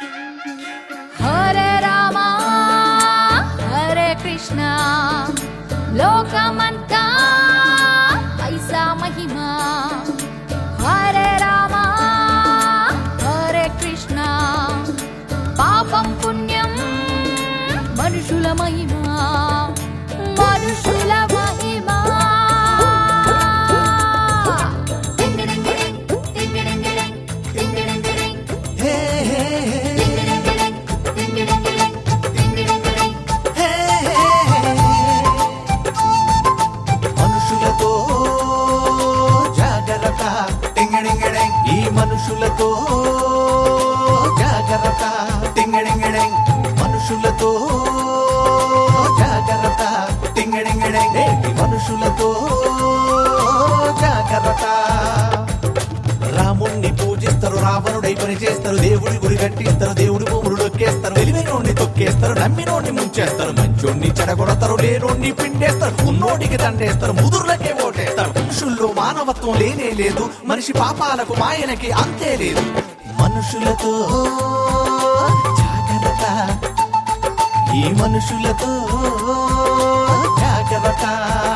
హరే రామ హరే కృష్ణ లోకమంతా ఐసా మహిమ హరే రామ హరే కృష్ణ పాపం పుణ్యం మనుషుల మహిమ మనుషుల మహిమ టింగిడింగిడింగ్, టింగిడింగిడింగ్, టింగిడింగిడింగ్, హే హే టింగిడింగిడింగ్, టింగిడింగిడింగ్, టింగిడింగిడింగ్. హే హే మనుషులతో జాగ్రత్త టింగడింగడింగ్ ఈ మనుషులతో జాగ్రత్త టింగడింగడింగ్ మనుషులతో జాగ్రత్త టింగడింగడింగ్ ఈ మనుషులతో జాగ్రత్త రాముణ్ణి పూజిస్తారు రావణుడై పని చేస్తారు దేవుడి గుడి కట్టిస్తారు దేవుడి భూములు నొక్కేస్తారు తెలివినోడిని తొక్కేస్తారు నమ్మినోడిని ముంచేస్తారు మంచోడిని చెడగొడతారు లేనోడిని పిండేస్తారు ఉన్నోడికి దండేస్తారు ముదుర్లకే ఓటేస్తారు మనుషుల్లో మానవత్వం లేనే లేదు మనిషి పాపాలకు మాయనకి అంతే లేదు మనుషులతో జాగ్రత్త ఈ మనుషులతో జాగ్రత్త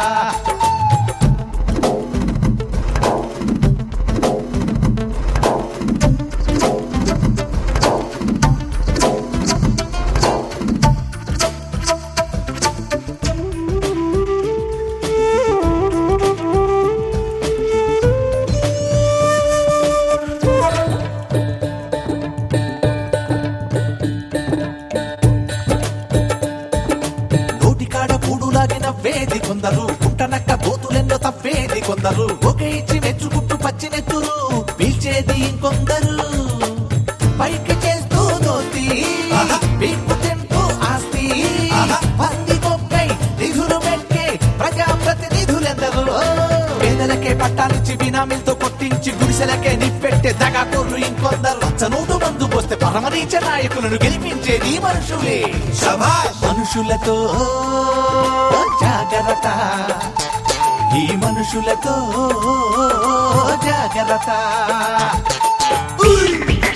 నోటికాడ పూడులాగిన వేది కొందరు పుట్టనక్క బోతులెన్నో తప్పేది కొందరు ఒక ఇచ్చి మెచ్చుకుంటూ పచ్చినెత్తురు పీల్చేది ఇంకొందరు పైకి చేస్తూ దోస్తి పీక్కు తింటూ ఆస్తి పంది కొక్కై నిధులు పెట్టే ప్రజాప్రతినిధులెందరు పేదలకే పట్టాలిచ్చి బినామీలతో కొట్టించి గుడిసెలకే నిప్పెట్టే దగాకోర్లు ఇంకొందరు చనువుడు మందు పోస్తే పరమరీచ నాయకులను గెలిపించేది మనుషులే మనుషులతో జాగ్రత్త ఈ మనుషులతో జాగ్రత్త ఉయ్!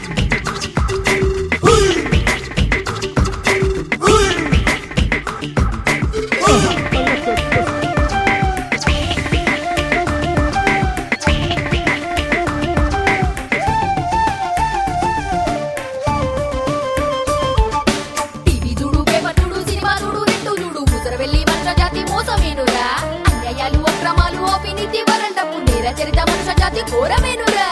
ఉయ్! ఉయ్! టీవీ చూడు పేపర్ చూడు సినిమా చూడు నెట్టు చూడు ముసర వెళ్ళి మనుష జాతి మోసమేనురా అన్యాయాలు అక్రమాలు అవినీతి వరండపు నేర చరిత మనుష జాతి ఘోరమేనురా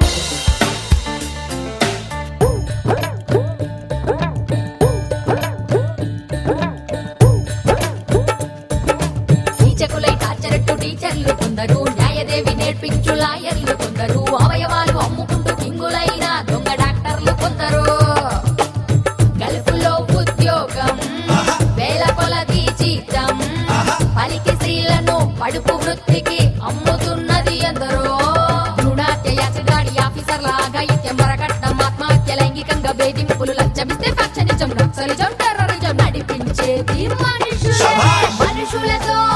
కీచకులై టార్చరట్టు టీచర్లు కొందరు న్యాయదేవి నేర్పించు లాయర్లు కొందరు అవయవాలు అమ్ముకుంటూ కింగులైన దొంగ డాక్టర్లు కొందరు గల్ఫ్లో ఉద్యోగం వేల కొలది జీతం పలికి స్త్రీలను పడుపు వృత్తికి అమ్ముతున్నది ఎందరో రుణాత్య యాచగాడి ఆఫీసర్ లాగా ఇత్యం మరకట్నం ఆత్మహత్య లైంగికంగా వేధింపులు లంచమిస్తే ఫ్యాక్షనిజం నక్సలిజం టెర్రరిజం నడిపించేది మనుషులే శభాష్! మనుషులతో